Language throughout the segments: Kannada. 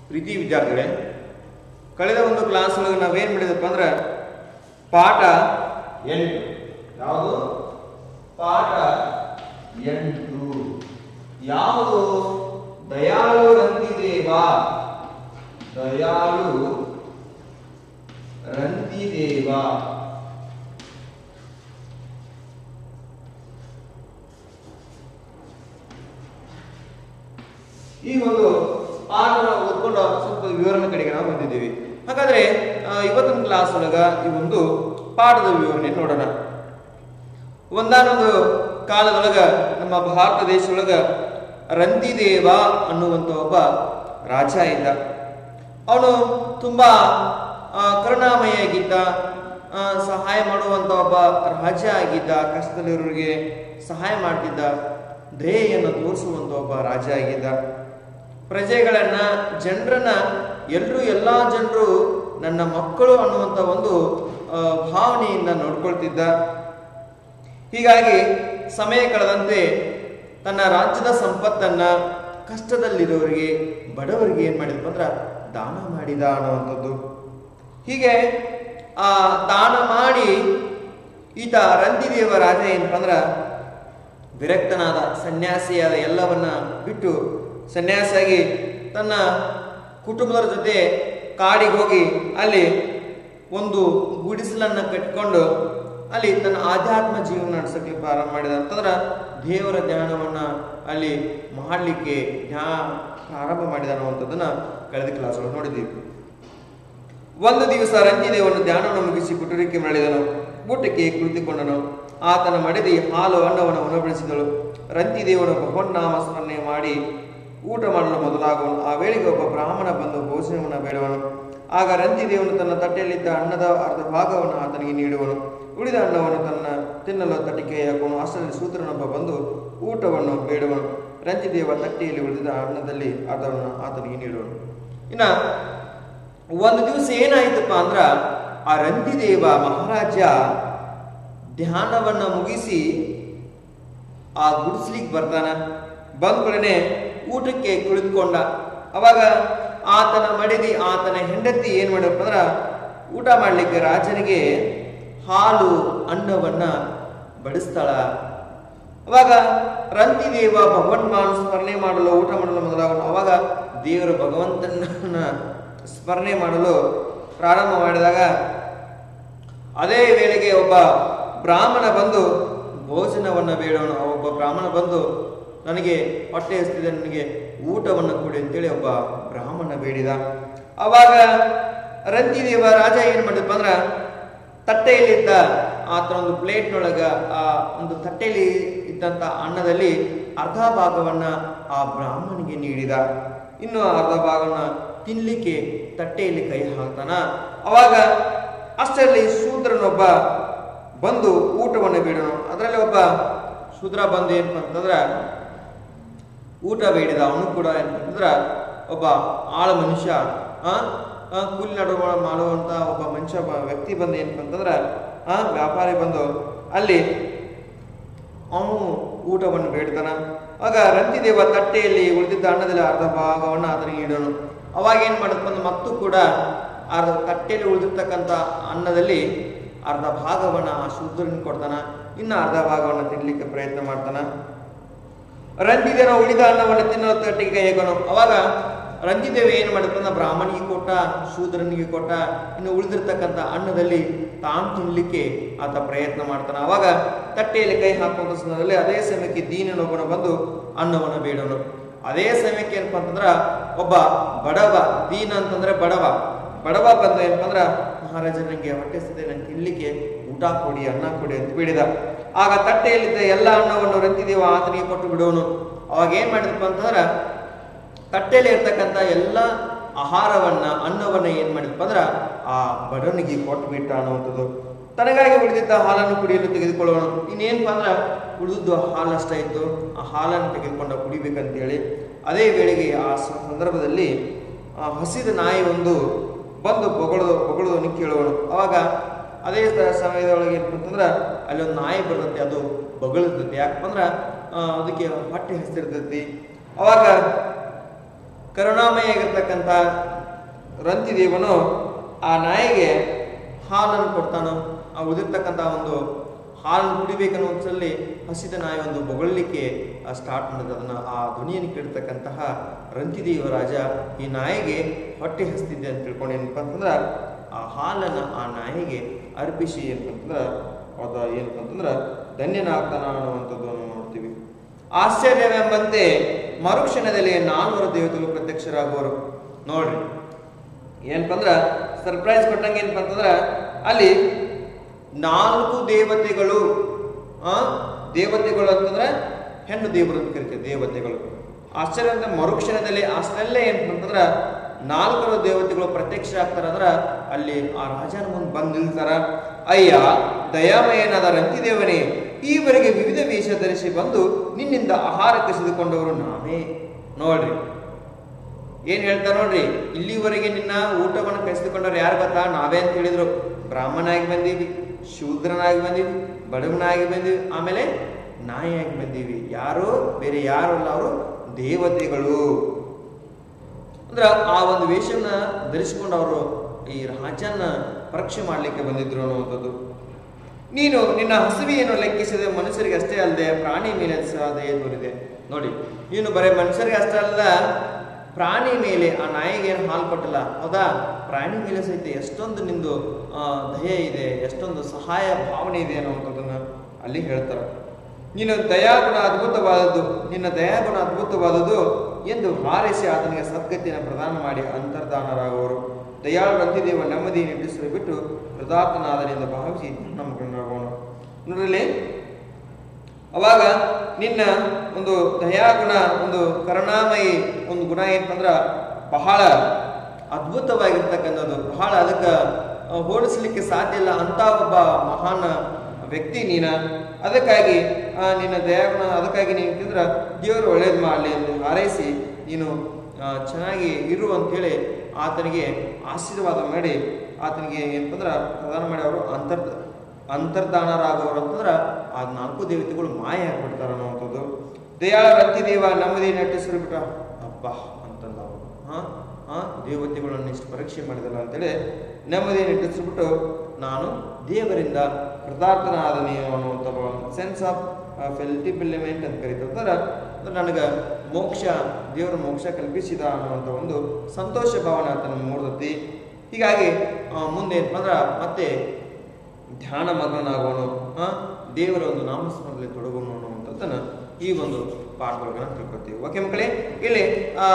ಪ್ರೀತಿ ವಿದ್ಯಾರ್ಥಿಗಳೇ ಕಳೆದ ಒಂದು ಕ್ಲಾಸ್ ಒಳಗೆ ನಾವೇನ್ ಮಾಡಿದಪ್ಪ ಅಂದ್ರೆ ಪಾಠ ಎಂಟು ಯಾವುದು ಪಾಠ ಎಂಟು ಯಾವುದು ದಯಾಳು ರಂತಿದೇವ ದಯಾಳು ರಂತಿದೇವ ಈ ಒಂದು ಪಾಠನ ಓದ್ಕೊಂಡು ಸ್ವಲ್ಪ ವಿವರಣೆ ಕಡೆಗೆ ನಾವು ಬಂದಿದ್ದೀವಿ ಹಾಗಾದ್ರೆ ಆ, ಇವತ್ತಿನ ಕ್ಲಾಸ್ ಒಳಗ ಈ ಒಂದು ಪಾಠದ ವಿವರಣೆ ನೋಡೋಣ ಒಂದಾನೊಂದು ಕಾಲದೊಳಗ ನಮ್ಮ ಭಾರತ ದೇಶದೊಳಗ ರಂತಿದೇವ ಅನ್ನುವಂತ ಒಬ್ಬ ರಾಜ ಇದ್ದ ಅವನು ತುಂಬಾ ಆ, ಕರುಣಾಮಯಿಯಾಗಿದ್ದ ಆ, ಸಹಾಯ ಮಾಡುವಂತ ಒಬ್ಬ ರಾಜ ಆಗಿದ್ದ ಕಷ್ಟದಲ್ಲಿರೋರಿಗೆ ಸಹಾಯ ಮಾಡ್ತಿದ್ದ ದಯೆಯನ್ನು ತೋರಿಸುವಂತ ಒಬ್ಬ ರಾಜ ಆಗಿದ್ದ ಪ್ರಜೆಗಳನ್ನ ಜನರನ್ನ ಎಲ್ಲರೂ ಎಲ್ಲಾ ಜನರು ನನ್ನ ಮಕ್ಕಳು ಅನ್ನುವಂತ ಒಂದು ಆ, ಭಾವನೆಯಿಂದ ನೋಡ್ಕೊಳ್ತಿದ್ದ ಹೀಗಾಗಿ ಸಮಯ ಕಳೆದಂತೆ ತನ್ನ ರಾಜ್ಯದ ಸಂಪತ್ತನ್ನ ಕಷ್ಟದಲ್ಲಿರೋರಿಗೆ ಬಡವರಿಗೆ ಏನ್ ಮಾಡಿದಪ್ಪ ಅಂದ್ರ ದಾನ ಮಾಡಿದ ಅನ್ನುವಂಥದ್ದು ಹೀಗೆ ಆ ದಾನ ಮಾಡಿ ಈತ ರಂತಿದೇವ ರಾಜ ಏನಪ್ಪ ಅಂದ್ರ ವಿರಕ್ತನಾದ ಸನ್ಯಾಸಿಯಾದ ಎಲ್ಲವನ್ನ ಬಿಟ್ಟು ಸನ್ಯಾಸಿಯಾಗಿ ತನ್ನ ಕುಟುಂಬದವರ ಜೊತೆ ಕಾಡಿಗೆ ಹೋಗಿ ಅಲ್ಲಿ ಒಂದು ಗುಡಿಸಲನ್ನ ಕಟ್ಕೊಂಡು ಅಲ್ಲಿ ತನ್ನ ಆಧ್ಯಾತ್ಮ ಜೀವನ ನಡೆಸಕ್ಕೆ ಪ್ರಾರಂಭ ಮಾಡಿದ ಅಂತಂದ್ರ ದೇವರ ಧ್ಯಾನವನ್ನ ಅಲ್ಲಿ ಮಾಡಲಿಕ್ಕೆ ಧ್ಯಾನ ಪ್ರಾರಂಭ ಮಾಡಿದ ಅನ್ನುವಂಥದ್ದನ್ನ ಕಳೆದ ಕ್ಲಾಸ್ ಒಳಗೆ ನೋಡಿದ್ದೀವಿ ಒಂದು ದಿವಸ ರಂಜಿದೇವನು ಧ್ಯಾನವನ್ನು ಮುಗಿಸಿ ಕುಟುರಿಕೆ ಮಾಡಿದನು ಊಟಕ್ಕೆ ಕುಳಿತುಕೊಂಡನು ಆತನ ಮಡದಿ ಹಾಲು ಅನ್ನವನ್ನು ಉಣಬಡಿಸಿದಳು ರಂತಿದೇವನು ಭಗವನ್ನಾಮ ಸ್ಮರಣೆ ಮಾಡಿ ಊಟ ಮಾಡಲು ಮೊದಲಾಗುವನು ಆ ವೇಳೆಗೆ ಒಬ್ಬ ಬ್ರಾಹ್ಮಣ ಬಂದು ಭೋಜನವನ್ನು ಬೇಡುವನು ಆಗ ರಂತಿದೇವನು ತನ್ನ ತಟ್ಟೆಯಲ್ಲಿದ್ದ ಅನ್ನದ ಅರ್ಧ ಭಾಗವನ್ನು ಆತನಿಗೆ ನೀಡುವನು ಉಳಿದ ಅನ್ನವನ್ನು ತನ್ನ ತಿನ್ನಲು ತಟ್ಟಿಗೆ ಹಾಕುವನು ಅಷ್ಟರಲ್ಲಿ ಸೂತ್ರನೊಬ್ಬ ಬಂದು ಊಟವನ್ನು ಬೇಡುವನು ರಂತಿದೇವ ತಟ್ಟೆಯಲ್ಲಿ ಉಳಿದ ಅನ್ನದಲ್ಲಿ ಅರ್ಧವನ್ನು ಆತನಿಗೆ ನೀಡುವನು ಇನ್ನ ಒಂದು ದಿವಸ ಏನಾಯ್ತಪ್ಪ ಅಂದ್ರ ಆ ರಂತಿದೇವ ಮಹಾರಾಜ ಧ್ಯಾನವನ್ನ ಮುಗಿಸಿ ಆ ಗುಡಿಸ್ಲಿಕ್ಕೆ ಬರ್ತಾನ ಬಂದ ಕೂಡಲೇ ಊಟಕ್ಕೆ ಕುಳಿತುಕೊಂಡ ಅವಾಗ ಆತನ ಮಡದಿ ಆತನ ಹೆಂಡತಿ ಏನ್ ಮಾಡಪ್ಪ ಅಂದ್ರ ಊಟ ಮಾಡ್ಲಿಕ್ಕೆ ರಾಜನಿಗೆ ಹಾಲು ಅನ್ನವನ್ನ ಬಡಿಸ್ತಾಳ ಅವಾಗ ರಂತಿದೇವ ಭಗವನ್ಮಾನ ಸ್ಮರಣೆ ಮಾಡಲು ಊಟ ಮಾಡಲು ಮೊದಲಾಗನು ಅವಾಗ ದೇವರು ಭಗವಂತನ ಸ್ಮರಣೆ ಮಾಡಲು ಪ್ರಾರಂಭ ಮಾಡಿದಾಗ ಅದೇ ವೇಳೆಗೆ ಒಬ್ಬ ಬ್ರಾಹ್ಮಣ ಬಂದು ಭೋಜನವನ್ನ ಬೇಡವನು ಒಬ್ಬ ಬ್ರಾಹ್ಮಣ ಬಂದು ನನಗೆ ಹೊಟ್ಟೆ ಹಸ್ತಿದೆ ನನಗೆ ಊಟವನ್ನು ಕೊಡಿ ಅಂತೇಳಿ ಒಬ್ಬ ಬ್ರಾಹ್ಮಣ ಬೇಡಿದ ಅವಾಗ ರಂತಿದೇವ ರಾಜ ಏನ್ ಮಾಡಿದಪ್ಪ ಅಂದ್ರ ತಟ್ಟೆಯಲ್ಲಿದ್ದ ಆತನ ಒಂದು ಪ್ಲೇಟ್ನೊಳಗ ಆ ಒಂದು ತಟ್ಟೆಯಲ್ಲಿ ಇದ್ದಂತ ಅನ್ನದಲ್ಲಿ ಅರ್ಧ ಭಾಗವನ್ನ ಆ ಬ್ರಾಹ್ಮಣಿಗೆ ನೀಡಿದ ಇನ್ನು ಅರ್ಧ ಭಾಗವನ್ನ ತಿನ್ಲಿಕ್ಕೆ ತಟ್ಟೆಯಲ್ಲಿ ಕೈ ಹಾಕ್ತಾನ ಅವಾಗ ಅಷ್ಟರಲ್ಲಿ ಶೂದ್ರನೊಬ್ಬ ಬಂದು ಊಟವನ್ನು ಬೇಡನು ಅದರಲ್ಲಿ ಒಬ್ಬ ಶೂದ್ರ ಬಂದು ಏನಪ್ಪ ಅಂತಂದ್ರ ಊಟ ಬೇಡಿದ ಅವನು ಕೂಡ ಏನಂತಂದ್ರ ಒಬ್ಬ ಆಳ ಮನುಷ್ಯ ಆ ಆ, ಕೂಲಿ ನಡುವ ಮಾಡುವಂತ ಒಬ್ಬ ಮನುಷ್ಯ ಒಬ್ಬ ವ್ಯಕ್ತಿ ಬಂದು ಏನಪ್ಪ ಅಂತಂದ್ರ ಆ ವ್ಯಾಪಾರಿ ಬಂದು ಅಲ್ಲಿ ಅವನು ಊಟವನ್ನು ಬೇಡ್ತಾನ ಆಗ ರಂತಿದೇವ ತಟ್ಟೆಯಲ್ಲಿ ಉಳಿದಿದ್ದ ಅನ್ನದಲ್ಲಿ ಅರ್ಧ ಭಾಗವನ್ನು ಆತನಿಗೆ ಇಡೋನು ಅವಾಗ ಏನ್ ಮಾಡಪ್ಪ ಅಂದ್ರೆ ಮತ್ತು ಕೂಡ ಅರ್ಧ ತಟ್ಟೆಯಲ್ಲಿ ಉಳಿದಿರ್ತಕ್ಕಂಥ ಅನ್ನದಲ್ಲಿ ಅರ್ಧ ಭಾಗವನ್ನ ಆ ಶೂದ್ರನಿಗೆ ಕೊಡ್ತಾನ ಇನ್ನು ಅರ್ಧ ಭಾಗವನ್ನು ತಿನ್ಲಿಕ್ಕೆ ಪ್ರಯತ್ನ ಮಾಡ್ತಾನ ರಂಜಿದೇವ ಉಳಿದ ಅನ್ನವನ್ನು ತಿನ್ನೋ ತಟ್ಟಿಗೆ ಕೈ ಹಾಕೋನು ಅವಾಗ ರಂಜಿದೇವ ಏನ್ ಮಾಡುತ್ತಂದ್ರೆ ಬ್ರಾಹ್ಮಣಿಗೆ ಕೊಟ್ಟ ಶೂದ್ರನಿಗೆ ಕೊಟ್ಟ ಇನ್ನು ಉಳಿದಿರ್ತಕ್ಕಂಥ ಅನ್ನದಲ್ಲಿ ತಾನು ತಿನ್ಲಿಕ್ಕೆ ಆತ ಪ್ರಯತ್ನ ಮಾಡ್ತಾನ ಅವಾಗ ತಟ್ಟೆಯಲ್ಲಿ ಕೈ ಹಾಕುವಂತ ಸಂದರ್ಭದಲ್ಲಿ ಅದೇ ಸಮಯಕ್ಕೆ ದೀನನೊಬ್ಬನ ಬಂದು ಅನ್ನವನ್ನು ಬೇಡೋನು ಅದೇ ಸಮಯಕ್ಕೆ ಏನಪ್ಪ ಅಂತಂದ್ರ ಒಬ್ಬ ಬಡವ ದೀನ ಅಂತಂದ್ರೆ ಬಡವ ಬಡವ ಬಂದು ಏನಪ್ಪ ಅಂದ್ರ ಮಹಾರಾಜ ನಂಗೆ ಹೊಟ್ಟೆ ಸಿದೆ ನಂಗೆ ತಿನ್ಲಿಕ್ಕೆ ಊಟ ಕೊಡಿ ಅನ್ನ ಕೊಡಿ ಅಂತ ಬೇಡಿದ ಆಗ ತಟ್ಟೆಯಲ್ಲಿದ್ದ ಎಲ್ಲ ಅನ್ನವನ್ನು ರಂತಿದೇವ ಆತನಿಗೆ ಕೊಟ್ಟು ಬಿಡೋನು ಅವಾಗ ಏನ್ ಮಾಡಿದಪ್ಪ ಅಂತಂದ್ರ ತಟ್ಟೆಯಲ್ಲಿ ಇರ್ತಕ್ಕಂಥ ಎಲ್ಲ ಆಹಾರವನ್ನ ಅನ್ನವನ್ನ ಏನ್ ಮಾಡಿದಪ್ಪ ಅಂದ್ರ ಆ ಬಡವನಿಗೆ ಕೊಟ್ಟು ಬಿಟ್ಟ ಅನ್ನುವಂಥದ್ದು ತನಗಾಗಿ ಉಳಿದಿದ್ದ ಹಾಲನ್ನು ಕುಡಿಯಲು ತೆಗೆದುಕೊಳ್ಳೋಣ ಇನ್ನೇನಪ್ಪ ಅಂದ್ರ ಉಳಿದಿದ್ದು ಹಾಲು ಅಷ್ಟ ಇತ್ತು ಆ ಹಾಲನ್ನು ತೆಗೆದುಕೊಂಡ ಕುಡಿಬೇಕಂತೇಳಿ ಅದೇ ವೇಳೆಗೆ ಆ ಸ- ಸಂದರ್ಭದಲ್ಲಿ ಆ ಹಸಿದ ನಾಯಿ ಒಂದು ಬಂದು ಬೊಗಳದು ಬೊಗಳದವನು ಕೇಳುವನು ಅವಾಗ ಅದೇ ಸ- ಸಮಯದೊಳಗೆ ಏನಪ್ಪ ಅಂತಂದ್ರ ಅಲ್ಲಿ ಒಂದು ನಾಯಿ ಬರ್ತೈತಿ ಅದು ಬೊಗಳಿರ್ತೈತಿ ಯಾಕಂದ್ರ ಆ, ಅದಕ್ಕೆ ಹೊಟ್ಟೆ ಹಸಿರ್ತೈತಿ ಅವಾಗ ಕರುಣಾಮಯಾಗಿರ್ತಕ್ಕಂಥ ರಂತಿದೇವನು ಆ ನಾಯಿಗೆ ಹಾಲನ್ನು ಕೊಡ್ತಾನೋ ಆ ಉದಿರ್ತಕ್ಕಂಥ ಒಂದು ಹಾಲನ್ನು ಕುಡಿಬೇಕನ್ನೋ ಒಂದ್ಸಲಿ ಹಸಿದ ನಾಯಿ ಒಂದು ಬೊಗಳಲಿಕ್ಕೆ ಸ್ಟಾರ್ಟ್ ಮಾಡಿದ ಅದನ್ನ ಆ ಧ್ವನಿಯನ್ನು ಕೇಳ್ತಕ್ಕಂತಹ ರಂತಿದೇವ ರಾಜ ಈ ನಾಯಿಗೆ ಹೊಟ್ಟೆ ಹಸ್ತಿದ್ದೆ ಅಂತ ತಿಳ್ಕೊಂಡು ಏನಪ್ಪ ಅಂತಂದ್ರೆ ಆ ಹಾಲನ್ನು ಆ ನಾಯಿಗೆ ಅರ್ಪಿಸಿ ಏನಂತಂದ್ರೆ ಅದ ಏನಪ್ಪ ಅಂತಂದ್ರೆ ಧನ್ಯನಾಗ್ತಾನ ಅನ್ನುವಂಥದ್ದನ್ನು ನೋಡ್ತೀವಿ ಆಶ್ಚರ್ಯವೆಂಬಂತೆ ಮರುಕ್ಷಣದಲ್ಲಿ ನಾಲ್ವರು ದೇವತೆಗಳು ಪ್ರತ್ಯಕ್ಷರಾಗುವರು ನೋಡ್ರಿ ಏನಪ್ಪ ಅಂದ್ರ ಸರ್ಪ್ರೈಸ್ ಕೊಟ್ಟಂಗೆ ಏನಪ್ಪ ಅಂತಂದ್ರ ಅಲ್ಲಿ ನಾಲ್ಕು ದೇವತೆಗಳು ಆ ದೇವತೆಗಳು ಅಂತಂದ್ರೆ ಹೆಣ್ಣು ದೇವರು ಅಂತ ಕರಿತೀವಿ ದೇವತೆಗಳು ಆಶ್ಚರ್ಯ ಅಂತ ಮರುಕ್ಷಣದಲ್ಲಿ ಅಷ್ಟರಲ್ಲೇ ಏನಪ್ಪ ಅಂತಂದ್ರ ನಾಲ್ಕರು ದೇವತೆಗಳು ಪ್ರತ್ಯಕ್ಷ ಆಗ್ತಾರ ಅಂದ್ರ ಅಲ್ಲಿ ಆ ರಾಜನ ಮುಂದೆ ಬಂದು ನಿಲ್ತಾರ ಅಯ್ಯ ದಯಾಮಯನಾದ ರಂತಿದೇವನೇ ಈವರೆಗೆ ವಿವಿಧ ವೇಷ ಧರಿಸಿ ಬಂದು ನಿನ್ನಿಂದ ಆಹಾರ ಕಸಿದುಕೊಂಡವರು ನಾವೇ ನೋಡ್ರಿ ಏನ್ ಹೇಳ್ತಾರ ನೋಡ್ರಿ ಇಲ್ಲಿವರೆಗೆ ನಿನ್ನ ಊಟವನ್ನು ಕಸಿದುಕೊಂಡವ್ರು ಯಾರು ಗೊತ್ತಾ ನಾವೇ ಅಂತ ಹೇಳಿದ್ರು ಬ್ರಾಹ್ಮಣಾಗಿ ಬಂದೀವಿ ಶೂದ್ರನಾಗಿ ಬಂದೀವಿ ಬಡವನಾಗಿ ಬಂದೀವಿ ಆಮೇಲೆ ನಾಯಿಯಾಗಿ ಬಂದೀವಿ ಯಾರು ಬೇರೆ ಯಾರು ಅಲ್ಲ ಅವರು ದೇವತೆಗಳು ಅಂದ್ರ ಆ ಒಂದು ವೇಷವನ್ನ ಧರಿಸಿಕೊಂಡು ಅವರು ಈ ರಾಜನ ಪರೀಕ್ಷೆ ಮಾಡ್ಲಿಕ್ಕೆ ಬಂದಿದ್ರು ಅನ್ನುವಂಥದ್ದು ನೀನು ನಿನ್ನ ಹಸಿವೆಯನ್ನು ಲೆಕ್ಕಿಸದೆ ಮನುಷ್ಯರಿಗೆ ಅಷ್ಟೇ ಅಲ್ಲದೆ ಪ್ರಾಣಿ ಮೇಲೆ ಸಹ ದಯೆ ತೋರಿದೆ ನೋಡಿ ನೀನು ಬರೀ ಮನುಷ್ಯರಿಗೆ ಅಷ್ಟೇ ಅಲ್ಲ ಪ್ರಾಣಿ ಮೇಲೆ ಆ ನಾಯಿಗೆ ಏನು ಹಾಲು ಕೊಟ್ಟಲ್ಲ ಹೌದಾ ಪ್ರಾಣಿ ಮೇಲೆ ಸಹಿತ ಎಷ್ಟೊಂದು ನಿಂದು ಆ, ದಯೆ ಇದೆ ಎಷ್ಟೊಂದು ಸಹಾಯ ಭಾವನೆ ಇದೆ ಅನ್ನುವಂಥದ್ದನ್ನ ಅಲ್ಲಿ ಹೇಳ್ತಾರೆ ನೀನು ದಯಾಗುಣ ಅದ್ಭುತವಾದದ್ದು ನಿನ್ನ ದಯಾಗುಣ ಅದ್ಭುತವಾದದ್ದು ಎಂದು ಹಾರೈಸಿ ಆತನಿಗೆ ಸದ್ಗತಿಯನ್ನು ಪ್ರದಾನ ಮಾಡಿ ಅಂತರ್ಧಾನರಾಗುವರು ದಯಾಳು ರಂತಿದೇವ ನೆಮ್ಮದಿ ನಿಟ್ಟಿಸಲು ಬಿಟ್ಟು ಕೃತಾರ್ಥನಾದನೆಂದು ಭಾವಿಸಿ ನಮ್ಮಗಳನ್ನಾಗೋಣ ನೋಡಲಿ ಅವಾಗ ನಿನ್ನ ಒಂದು ದಯಾಗುಣ ಒಂದು ಕರುಣಾಮಯಿ ಒಂದು ಗುಣ ಏನಂದ್ರ ಬಹಳ ಅದ್ಭುತವಾಗಿರ್ತಕ್ಕಂಥದ್ದು ಬಹಳ ಅದಕ್ಕೆ ಆ, ಹೋಲಿಸ್ಲಿಕ್ಕೆ ಸಾಧ್ಯ ಇಲ್ಲ ಅಂತ ಒಬ್ಬ ಮಹಾನ್ ವ್ಯಕ್ತಿ ನೀನ ಅದಕ್ಕಾಗಿ ಆ, ನಿನ್ನ ದಯಾಗುಣ ಅದಕ್ಕಾಗಿ ನೀನು ತಿಂದ್ರ ದೇವರು ಒಳ್ಳೇದು ಮಾಡಲಿ ಎಂದು ಹಾರೈಸಿ ನೀನು ಆ, ಚೆನ್ನಾಗಿ ಇರು ಅಂತೇಳಿ ಆತನಿಗೆ ಆಶೀರ್ವಾದ ಮಾಡಿ ಆತನಿಗೆ ಏನಂತಂದ್ರ ಪ್ರದಾನ ಮಾಡಿ ಅವರು ಅಂತರ್ ಅಂತರ್ಧಾನರಾಗುವರು ಅಂತಂದ್ರ ಆ ನಾಲ್ಕು ದೇವತೆಗಳು ಮಾಯ ಆಗ್ಬಿಡ್ತಾರ ಅನ್ನುವಂಥದ್ದು ದಯಾಳ ರತಿದೇವ ನಮ್ಮದೇ ನಟಿಸಿರು ಬಿಟ್ಟ ಅಪ್ಪ ಅಂತಂದ ಅವರು ಹಾ ಹಾ ದೇವತೆಗಳನ್ನು ಇಷ್ಟು ಪರೀಕ್ಷೆ ಮಾಡಿದಲ್ಲ ಅಂತೇಳಿ ನೆಮ್ಮದಿ ನಟಿಸ್ಬಿಟ್ಟು ನಾನು ದೇವರಿಂದ ಕೃತಾರ್ಥನಾದನೆ ಅನ್ನುವಂಥ ಸೆನ್ಸ್ ಆಫ್ ಫೆಲ್ಟಿಬಿಲಿಮೆಂಟ್ ಅಂತ ಕರೀತಾರೆ ಅಂದ್ರೆ ನನಗೆ ಮೋಕ್ಷ ದೇವರ ಮೋಕ್ಷ ಕಲ್ಪಿಸಿದ ಅನ್ನುವಂಥ ಒಂದು ಸಂತೋಷ ಭಾವನೆ ಆತನ ಮೂಡ್ತತಿ ಹೀಗಾಗಿ ಆ, ಮುಂದೆ ಏನಪ್ಪ ಅಂದ್ರೆ ಮತ್ತೆ ಧ್ಯಾನ ಮಗ್ನಾಗೋಣ ಆ ದೇವರ ಒಂದು ನಾಮಸ್ಮರಣೆಯಲ್ಲಿ ತೊಡಗೋಣ ಅನ್ನುವಂಥದ್ದನ್ನ ಈ ಒಂದು ಪಾಠದೊಳಗೆ ನಾವು ತಿಳ್ಕೊತೀವಿ ಓಕೆ ಮಕ್ಕಳೇ ಇಲ್ಲಿ ಆ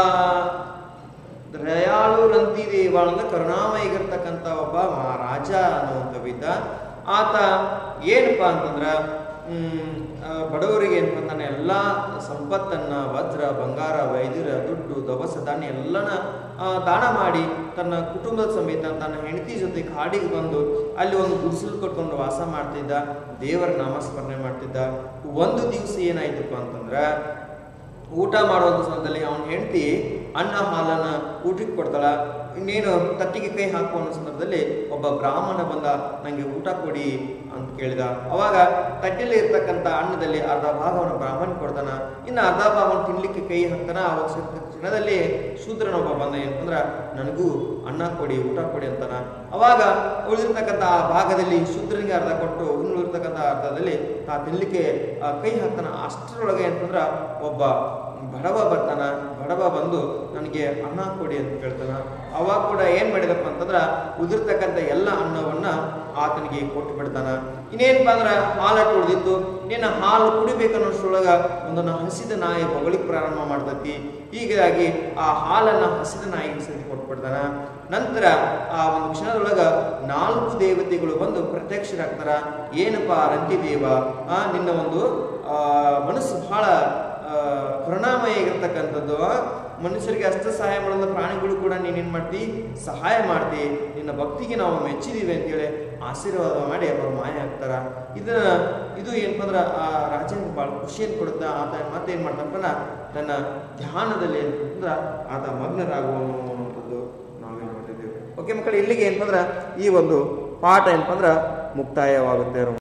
ದಯಾಳು ರಂತಿದೇವ ಅಂದ್ರೆ ಕರುಣಾಮಯಿಗಿರ್ತಕ್ಕಂಥ ಒಬ್ಬ ಮಹಾರಾಜ ಅನ್ನುವಂಥವಿದ್ದ ಆತ ಏನಪ್ಪಾ ಅಂತಂದ್ರ ಹ್ಮ್, ಆ, ಬಡವರಿಗೆ ಏನಪ್ಪ ಅಂತಾನೆ ಎಲ್ಲ ಸಂಪತ್ತನ್ನ ವಜ್ರ ಬಂಗಾರ ವೈದ್ಯರ ದುಡ್ಡು ದವಸ ಧಾನ್ಯ ಎಲ್ಲನ ಆ, ದಾನ ಮಾಡಿ ತನ್ನ ಕುಟುಂಬದ ಸಮೇತ ತನ್ನ ಹೆಂಡತಿ ಜೊತೆ ಕಾಡಿಗೆ ಬಂದು ಅಲ್ಲಿ ಒಂದು ಗುಡಿಸಲು ಕಟ್ಕೊಂಡು ವಾಸ ಮಾಡ್ತಿದ್ದ ದೇವರ ನಾಮಸ್ಮರಣೆ ಮಾಡ್ತಿದ್ದ ಒಂದು ದಿವಸ ಏನಾಯ್ತಪ್ಪ ಅಂತಂದ್ರ ಊಟ ಮಾಡುವಂಥ ಸಮಯದಲ್ಲಿ ಅವನ ಹೆಂಡತಿ ಅನ್ನ ಹಾಲನ್ನ ಊಟಕ್ಕೆ ಕೊಡ್ತಾಳ ಇನ್ನೇನು ತಟ್ಟಿಗೆ ಕೈ ಹಾಕುವ ಅನ್ನೋ ಸಂದರ್ಭದಲ್ಲಿ ಒಬ್ಬ ಬ್ರಾಹ್ಮಣ ಬಂದ ನಂಗೆ ಊಟ ಕೊಡಿ ಅಂತ ಕೇಳಿದ ಅವಾಗ ತಟ್ಟೆಯಲ್ಲಿ ಇರ್ತಕ್ಕಂಥ ಅನ್ನದಲ್ಲಿ ಅರ್ಧ ಭಾಗವನ್ನು ಬ್ರಾಹ್ಮಣ ಕೊಡ್ತಾನ ಇನ್ನು ಅರ್ಧ ಭಾಗವನ್ನು ತಿನ್ಲಿಕ್ಕೆ ಕೈ ಹಾಕ್ತಾನ ಅವಾಗ ಸಿಕ್ಕ ಕ್ಷಣದಲ್ಲಿ ಶೂದ್ರನೊಬ್ಬ ಬಂದ ಏನಂದ್ರ ನನಗೂ ಅನ್ನ ಕೊಡಿ ಊಟ ಕೊಡಿ ಅಂತಾನ ಅವಾಗ ಉಳಿದಿರ್ತಕ್ಕಂಥ ಆ ಭಾಗದಲ್ಲಿ ಶೂದ್ರನಿಗೆ ಅರ್ಧ ಕೊಟ್ಟು ಇನ್ನು ಉಳಿದಿರ್ತಕ್ಕಂಥ ಅರ್ಧದಲ್ಲಿ ತಾ ತಿನ್ಲಿಕ್ಕೆ ಆ, ಕೈ ಹಾಕ್ತಾನ ಅಷ್ಟರೊಳಗೆ ಅಂತಂದ್ರ ಒಬ್ಬ ಬಡವ ಬರ್ತಾನ ಬಡವ ಬಂದು ನನಗೆ ಅನ್ನ ಕೊಡಿ ಅಂತ ಕೇಳ್ತಾನ ಅವಾಗ ಕೂಡ ಏನ್ ಮಾಡಿದಪ್ಪ ಅಂತಂದ್ರ ಉದಿರ್ತಕ್ಕಂಥ ಎಲ್ಲ ಅನ್ನವನ್ನ ಆತನಿಗೆ ಕೊಟ್ಟು ಬಿಡ್ತಾನ ಇನ್ನೇನಪ್ಪ ಅಂದ್ರ ಹಾಲು ಉಳಿದಿತ್ತು ನಿನ್ನ ಹಾಲು ಕುಡಿಬೇಕನ್ನೋಷ್ಟ್ರೊಳಗ ಒಂದನ್ನ ಹಸಿದ ನಾಯಿ ಬೊಗಳಿಕ್ ಪ್ರಾರಂಭ ಮಾಡ್ತತಿ ಹೀಗಾಗಿ ಆ ಹಾಲನ್ನ ಹಸಿದ ನಾಯಿಗೆ ಸತಿ ಕೊಟ್ಬಿಡ್ತಾನ ನಂತರ ಆ ಒಂದು ಕ್ಷಣದೊಳಗ ನಾಲ್ಕು ದೇವತೆಗಳು ಬಂದು ಪ್ರತ್ಯಕ್ಷರಾಗ್ತಾರ ಏನಪ್ಪಾ ರಂತಿದೇವ ಆ ನಿನ್ನ ಒಂದು ಆ ಮನಸ್ಸು ಬಹಳ ಆ, ಕರುಣಾಮಯಿಗಿರ್ತಕ್ಕಂಥದ್ದು ಮನುಷ್ಯರಿಗೆ ಅಷ್ಟ ಸಹಾಯ ಮಾಡೋದು ಪ್ರಾಣಿಗಳು ಕೂಡ ನೀನೇನ್ ಮಾಡ್ತಿ ಸಹಾಯ ಮಾಡ್ತಿ ನಿನ್ನ ಭಕ್ತಿಗೆ ನಾವು ಮೆಚ್ಚಿದೀವಿ ಅಂತೇಳಿ ಆಶೀರ್ವಾದ ಮಾಡಿ ಅವರು ಮಾಯ ಆಗ್ತಾರ ಇದನ್ನ ಇದು ಏನಪ್ಪ ಅಂದ್ರ ಆ ರಾಜನಿಗೆ ಬಹಳ ಖುಷಿಯನ್ನು ಕೊಡುತ್ತಾ ಆತ ಮತ್ತೇನ್ ಮಾಡ್ತಾನಪ್ಪ ತನ್ನ ಧ್ಯಾನದಲ್ಲಿ ಏನಂತಂದ್ರ ಆತ ಮಗ್ನರಾಗುವನು ಅನ್ನುವಂಥದ್ದು ನಾವೇನು ನೋಡಿದ್ದೇವೆ ಓಕೆ ಮಕ್ಕಳು ಇಲ್ಲಿಗೆ ಏನಪ್ಪ ಅಂದ್ರ ಈ ಒಂದು ಪಾಠ ಏನಪ್ಪ ಅಂದ್ರ ಮುಕ್ತಾಯವಾಗುತ್ತೆ